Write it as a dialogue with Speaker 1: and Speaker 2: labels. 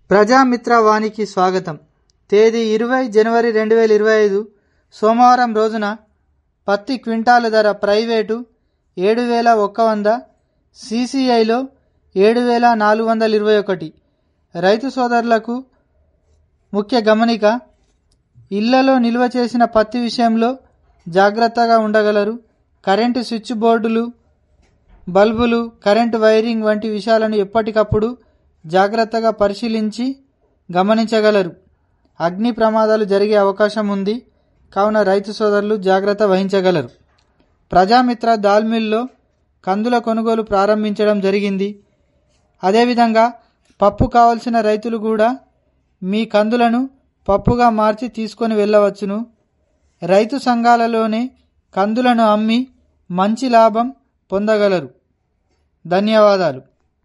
Speaker 1: ప్రజామిత్ర వానికి స్వాగతం తేదీ ఇరవై జనవరి రెండు వేల ఇరవై ఐదు సోమవారం రోజున పత్తి క్వింటాలు ధర ప్రైవేటు ఏడు వేల ఒక్క వంద సీసీఐలో ఏడు వేల నాలుగు వందల ఇరవై ఒకటి రైతు సోదరులకు ముఖ్య గమనిక ఇళ్లలో నిల్వ చేసిన పత్తి విషయంలో జాగ్రత్తగా ఉండగలరు కరెంటు స్విచ్ బోర్డులు బల్బులు కరెంటు వైరింగ్ వంటి విషయాలను ఎప్పటికప్పుడు జాగ్రత్తగా పరిశీలించి గమనించగలరు అగ్ని ప్రమాదాలు జరిగే అవకాశం ఉంది కావున రైతు సోదరులు జాగ్రత్త వహించగలరు ప్రజామిత్ర దాల్ మిల్లో కందుల కొనుగోలు ప్రారంభించడం జరిగింది అదేవిధంగా పప్పు కావలసిన రైతులు కూడా మీ కందులను పప్పుగా మార్చి తీసుకొని వెళ్ళవచ్చును రైతు సంఘాలలోనే కందులను అమ్మి మంచి లాభం పొందగలరు ధన్యవాదాలు